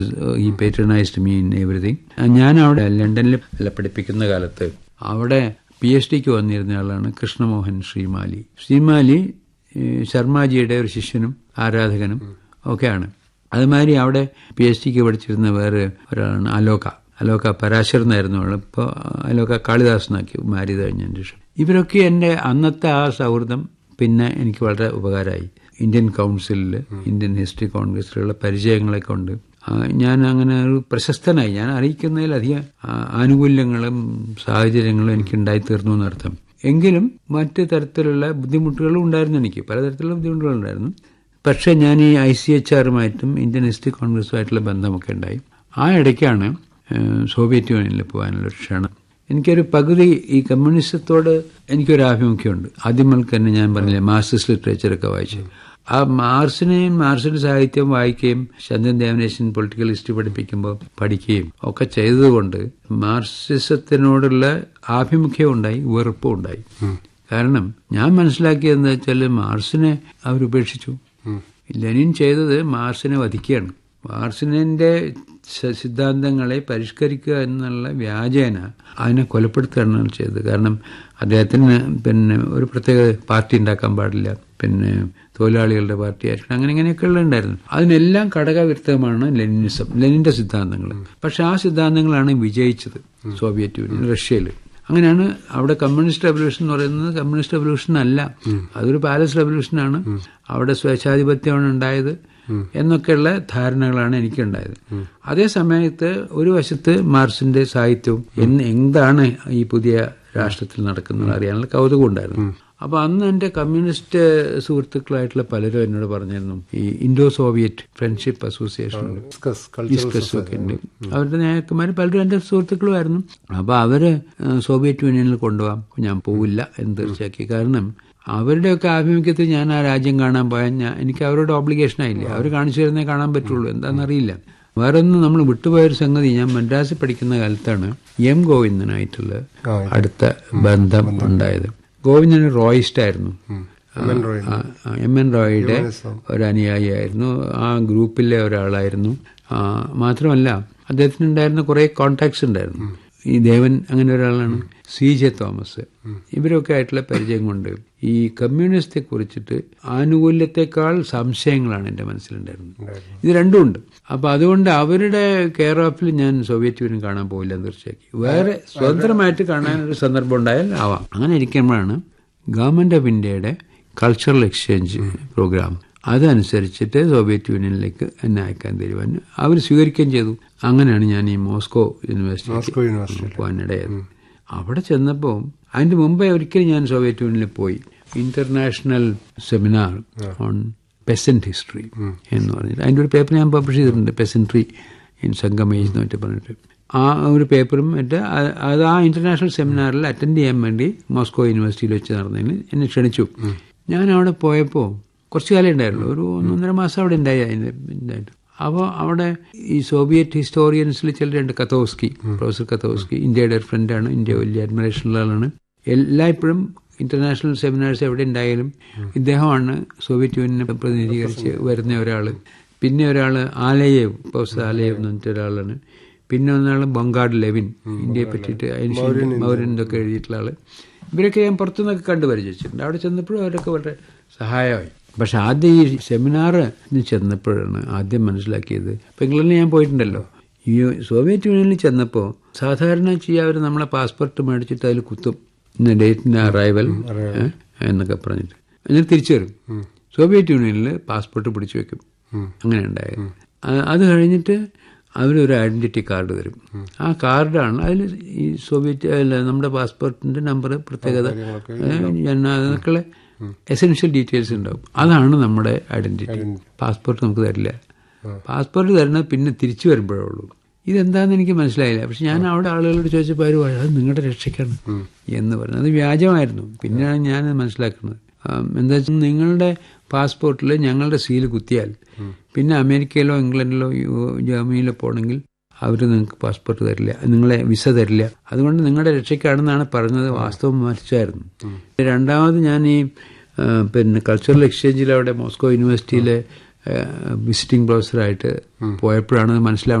ഈ പേറ്റേണൈസ്ഡ് me in everything ഞാൻ അവിടെ ലണ്ടനിൽ പഠിപ്പിക്കുന്ന കാലത്ത് അവിടെ പി എച്ച് ഡിക്ക് വന്നിരുന്ന ആളാണ് കൃഷ്ണമോഹൻ ശ്രീമാലി ശ്രീമാലി ഏഹ്, ശർമാജിയുടെ ഒരു ശിഷ്യനും ആരാധകനും ഒക്കെയാണ് അതുമാതിരി അവിടെ പി എച്ച് ഡിക്ക് പഠിച്ചിരുന്ന വേറെ ഒരാളാണ് അലോക അലോക പരാശർ എന്നായിരുന്നു അവൾ ഇപ്പോൾ അലോക കാളിദാസനാക്കി മാരി കഴിഞ്ഞതിന് ശേഷം ഇവരൊക്കെ എൻ്റെ അന്നത്തെ ആ സൗഹൃദം പിന്നെ എനിക്ക് വളരെ ഉപകാരമായി ഇന്ത്യൻ കൗൺസിലിൽ ഇന്ത്യൻ ഹിസ്റ്ററി കോൺഗ്രസിലുള്ള പരിചയങ്ങളെ കൊണ്ട് ആ, ഞാൻ അങ്ങനെ ഒരു പ്രശസ്തനായി ഞാൻ അറിയിക്കുന്നതിലധികം ആ, ആനുകൂല്യങ്ങളും സാഹചര്യങ്ങളും എനിക്ക് ഉണ്ടായിത്തീർന്നു എന്നർത്ഥം എങ്കിലും മറ്റ് തരത്തിലുള്ള ബുദ്ധിമുട്ടുകളും ഉണ്ടായിരുന്നു എനിക്ക് പലതരത്തിലുള്ള ബുദ്ധിമുട്ടുകളുണ്ടായിരുന്നു പക്ഷേ ഞാൻ ഈ ഐ സി എച്ച് ആറുമായിട്ടും ഇന്ത്യൻ ഹിസ്റ്ററി കോൺഗ്രസുമായിട്ടുള്ള ബന്ധമൊക്കെ ഉണ്ടായി ആ ഇടയ്ക്കാണ് ഏഹ്, സോവിയറ്റ് യൂണിയനിൽ പോകാനുള്ള ഒരു ക്ഷണം എനിക്കൊരു പകുതി ഈ കമ്മ്യൂണിസത്തോട് എനിക്കൊരു ആഭിമുഖ്യമുണ്ട് ആദ്യം മുതൽക്ക് തന്നെ ഞാൻ പറഞ്ഞില്ലേ മാർക്സിസ്റ്റ് ലിറ്ററേച്ചറൊക്കെ വായിച്ചു ആ മാർസിനെയും മാർസിന്റെ സാഹിത്യം വായിക്കുകയും ചന്ദ്രൻ ദേവനേശൻ പൊളിറ്റിക്കൽ ഹിസ്റ്ററി പഠിപ്പിക്കുമ്പോൾ പഠിക്കുകയും ഒക്കെ ചെയ്തതുകൊണ്ട് മാർക്സിസത്തിനോടുള്ള ആഭിമുഖ്യം ഉണ്ടായി വെറുപ്പും ഉണ്ടായി കാരണം ഞാൻ മനസ്സിലാക്കിയതെന്ന് വെച്ചാൽ മാർസിനെ അവരുപേക്ഷിച്ചു ലെനിൻ ചെയ്തത് മാർസിനെ വധിക്കുകയാണ് മാർസിനെ സ- സിദ്ധാന്തങ്ങളെ പരിഷ്കരിക്കുക എന്നുള്ള വ്യാജേന അതിനെ കൊലപ്പെടുത്തുകയാണ് ചെയ്തത് കാരണം അദ്ദേഹത്തിന് പിന്നെ ഒരു പ്രത്യേക പാർട്ടി ഉണ്ടാക്കാൻ പാടില്ല പിന്നെ തൊഴിലാളികളുടെ പാർട്ടി ആയിരിക്കണം അങ്ങനെ ഇങ്ങനെയൊക്കെയുള്ള ഉണ്ടായിരുന്നു അതിനെല്ലാം ഘടകവിരുദ്ധമാണ് ലെനിനിസം ലെനിന്റെ സിദ്ധാന്തങ്ങൾ പക്ഷെ ആ സിദ്ധാന്തങ്ങളാണ് വിജയിച്ചത് സോവിയറ്റ് യൂണിയൻ റഷ്യയിൽ അങ്ങനെയാണ് അവിടെ കമ്മ്യൂണിസ്റ്റ് റെവല്യൂഷൻ എന്ന് പറയുന്നത് കമ്മ്യൂണിസ്റ്റ് റെവല്യൂഷൻ അല്ല അതൊരു പാലസ് റെവല്യൂഷനാണ് അവിടെ സ്വേച്ഛാധിപത്യമാണ് ഉണ്ടായത് എന്നൊക്കെയുള്ള ധാരണകളാണ് എനിക്കുണ്ടായത് അതേ സമയത്ത് ഒരു വശത്ത് മാർസിന്റെ സാഹിത്യവും എന്ന് എന്താണ് ഈ പുതിയ രാഷ്ട്രത്തിൽ നടക്കുന്നത് അറിയാനുള്ള കൗതുകം ഉണ്ടായിരുന്നു അപ്പൊ അന്ന് എന്റെ കമ്മ്യൂണിസ്റ്റ് സുഹൃത്തുക്കളായിട്ടുള്ള പലരും എന്നോട് പറഞ്ഞിരുന്നു ഈ ഇൻഡോ സോവിയറ്റ് ഫ്രണ്ട്ഷിപ്പ് അസോസിയേഷൻ ഡിസ്കസ് കൾച്ചറൽ ഡിസ്കസും ഒക്കെ ഉണ്ട് അവരുടെ നേതാക്കന്മാർ പലരും എന്റെ സുഹൃത്തുക്കളുമായിരുന്നു അപ്പൊ അവര് ഏഹ്, സോവിയറ്റ് യൂണിയനിൽ കൊണ്ടുപോകാം ഞാൻ പോവില്ല എന്ന് തീർച്ചയാക്കി കാരണം അവരുടെയൊക്കെ ആഭിമുഖ്യത്തിൽ ഞാൻ ആ രാജ്യം കാണാൻ പോയാൽ ഞാൻ എനിക്ക് അവരോട് ഓബ്ലിഗേഷൻ ആയില്ല അവർ കാണിച്ചു തരുന്നേ കാണാൻ പറ്റുള്ളൂ എന്താണെന്നറിയില്ല വേറെ ഒന്ന് നമ്മൾ വിട്ടുപോയൊരു സംഗതി ഞാൻ മദ്രാസിൽ പഠിക്കുന്ന കാലത്താണ് എം ഗോവിന്ദനായിട്ടുള്ള ആ, അടുത്ത ബന്ധം ഉണ്ടായത് ഗോവിന്ദൻ റോയിസ്റ്റ് ആയിരുന്നു എം എൻ റോയ്. ആ, ആ, എം എൻ റോയിയുടെ ഒരു അനുയായിയായിരുന്നു ആ ഗ്രൂപ്പിലെ ഒരാളായിരുന്നു ആ, മാത്രമല്ല അദ്ദേഹത്തിനുണ്ടായിരുന്ന കുറെ കോണ്ടാക്ട്സ് ഉണ്ടായിരുന്നു ഈ ദേവൻ അങ്ങനെ ഒരാളാണ് സി ജെ തോമസ് ഇവരൊക്കെ ആയിട്ടുള്ള പരിചയം കൊണ്ട് ഈ കമ്മ്യൂണിസ്റ്റെ കുറിച്ചിട്ട് ആനുകൂല്യത്തെക്കാൾ സംശയങ്ങളാണ് എന്റെ മനസ്സിലുണ്ടായിരുന്നത് ഇത് രണ്ടും ഉണ്ട് അപ്പൊ അതുകൊണ്ട് അവരുടെ കെയർ ഓഫിൽ ഞാൻ സോവിയറ്റ് യൂണിയൻ കാണാൻ പോയില്ല എന്ന് തീർച്ചയാക്കി വേറെ സ്വതന്ത്രമായിട്ട് കാണാൻ ഒരു സന്ദർഭം ഉണ്ടായാൽ ആവാം അങ്ങനെ ഇരിക്കുമ്പോഴാണ് ഗവൺമെന്റ് ഓഫ് ഇന്ത്യയുടെ കൾച്ചറൽ എക്സ്ചേഞ്ച് പ്രോഗ്രാം അതനുസരിച്ചിട്ട് സോവിയറ്റ് യൂണിയനിലേക്ക് എന്നെ അയക്കാൻ തീരുമാനം അവർ സ്വീകരിക്കുകയും ചെയ്തു അങ്ങനെയാണ് ഞാൻ ഈ മോസ്കോ യൂണിവേഴ്സിറ്റി മോസ്കോ യൂണിവേഴ്സിറ്റി പോകാനിടയായത് അവിടെ ചെന്നപ്പോൾ അതിന്റെ മുമ്പേ ഒരിക്കലും ഞാൻ സോവിയറ്റ് യൂണിയനിൽ പോയി international seminar on peasant history എന്ന് പറഞ്ഞിട്ട് അതിന്റെ ഒരു പേപ്പർ ഞാൻ പബ്ലിഷ് ചെയ്തിട്ടുണ്ട് പെസൻട്രി ഇൻ സംഗമേജ് എന്ന് മറ്റേ പറഞ്ഞിട്ട് ആ ഒരു പേപ്പറും മറ്റ് അ- അത് ആ ഇന്റർനാഷണൽ സെമിനാറിൽ അറ്റൻഡ് ചെയ്യാൻ വേണ്ടി മോസ്കോ യൂണിവേഴ്സിറ്റിയിൽ വെച്ച് നടന്നതിന് എന്നെ ക്ഷണിച്ചു ഞാൻ അവിടെ പോയപ്പോൾ കുറച്ചു കാലം ഉണ്ടായിരുന്നു ഒരു ഒന്നൊന്നര മാസം അവിടെ ഉണ്ടായി അതിന്റെ ഇതായിട്ട് അപ്പോൾ അവിടെ ഈ സോവിയറ്റ് ഹിസ്റ്റോറിയൻസിൽ ചിലരുണ്ട് കത്തോസ്കി പ്രൊഫസർ കത്തോസ്കി ഇന്ത്യയുടെ ഒരു ഫ്രണ്ടാണ് ഇന്ത്യ വലിയ അഡ്മിറേഷനുള്ള ആളാണ് എല്ലായ്പ്പോഴും ഇന്റർനാഷണൽ സെമിനാർസ് എവിടെ ഉണ്ടായാലും ഇദ്ദേഹമാണ് സോവിയറ്റ് യൂണിയനെ പ്രതിനിധീകരിച്ച് വരുന്ന ഒരാൾ പിന്നെ ഒരാൾ ആലയേവ് പ്രൊഫസർ ആലയേവ് എന്ന് പറഞ്ഞിട്ട് ഒരാളാണ് പിന്നെ ഒന്നാൾ ബംഗാഡ് ലെവിൻ ഇന്ത്യയെ പറ്റിയിട്ട് ancient മൗര്യൻ ഇതൊക്കെ എഴുതിയിട്ടുള്ള ആള് ഇവരൊക്കെ ഞാൻ പുറത്തുനിന്നൊക്കെ കണ്ടു പരിചയിച്ചിട്ടുണ്ട് അവിടെ ചെന്നപ്പോഴും അവരൊക്കെ വളരെ സഹായമായി പക്ഷെ ആദ്യം ഈ സെമിനാർ ചെന്നപ്പോഴാണ് ആദ്യം മനസ്സിലാക്കിയത് ഇപ്പൊ ഇംഗ്ലണ്ടിൽ ഞാൻ പോയിട്ടുണ്ടല്ലോ ഈ സോവിയറ്റ് യൂണിയനിൽ ചെന്നപ്പോൾ സാധാരണ ചെയ്യാൻ അവർ നമ്മളെ പാസ്പോർട്ട് മേടിച്ചിട്ട് അതിൽ കുത്തും ഇന്ന ഡേറ്റിന്റെ അറൈവൽ എന്നൊക്കെ പറഞ്ഞിട്ട് എന്നിട്ട് തിരിച്ചു വരും സോവിയറ്റ് യൂണിയനിൽ പാസ്പോർട്ട് പിടിച്ചു വെക്കും അങ്ങനെ ഉണ്ടായത് ആ- അത് കഴിഞ്ഞിട്ട് അവരൊരു ഐഡന്റിറ്റി കാർഡ് തരും ആ കാർഡാണ് അതിൽ ഈ സോവിയറ്റ് അല്ല നമ്മുടെ പാസ്പോർട്ടിന്റെ നമ്പർ പ്രത്യേകത ജന്മ അതൊക്കെയുള്ള എസെൻഷ്യൽ ഡീറ്റെയിൽസ് ഉണ്ടാവും അതാണ് നമ്മുടെ ഐഡന്റിറ്റി പാസ്പോർട്ട് നമുക്ക് തരില്ല പാസ്പോർട്ട് തരുന്നത് പിന്നെ തിരിച്ചു വരുമ്പോഴേ ഉള്ളൂ ഇതെന്താന്ന് എനിക്ക് മനസ്സിലായില്ല പക്ഷെ ഞാൻ അവിടെ ആളുകളോട് ചോദിച്ചപ്പോൾ അവർ പറഞ്ഞു, അത് നിങ്ങളുടെ രക്ഷയ്ക്കാണ് എന്ന് പറഞ്ഞു അത് വ്യാജമായിരുന്നു പിന്നെയാണ് ഞാൻ മനസ്സിലാക്കുന്നത് ആം, എന്താ വെച്ചാൽ നിങ്ങളുടെ പാസ്പോർട്ടിൽ ഞങ്ങളുടെ സീല് കുത്തിയാൽ പിന്നെ അമേരിക്കയിലോ ഇംഗ്ലണ്ടിലോ യു- ജർമ്മനിയിലോ പോകണമെങ്കിൽ അവർ നിങ്ങൾക്ക് പാസ്പോർട്ട് തരില്ല നിങ്ങളെ വിസ തരില്ല അതുകൊണ്ട് നിങ്ങളുടെ രക്ഷയ്ക്കാണെന്നാണ് പറഞ്ഞത് വാസ്തവം മരിച്ചായിരുന്നു രണ്ടാമത് ഞാൻ ഈ ആ, പിന്നെ കൾച്ചറൽ എക്സ്ചേഞ്ചിൽ അവിടെ മോസ്കോ യൂണിവേഴ്സിറ്റിയിലെ വിസിറ്റിംഗ് പ്രൊഫസറായിട്ട് പോയപ്പോഴാണ് മനസ്സിലാവുന്നത്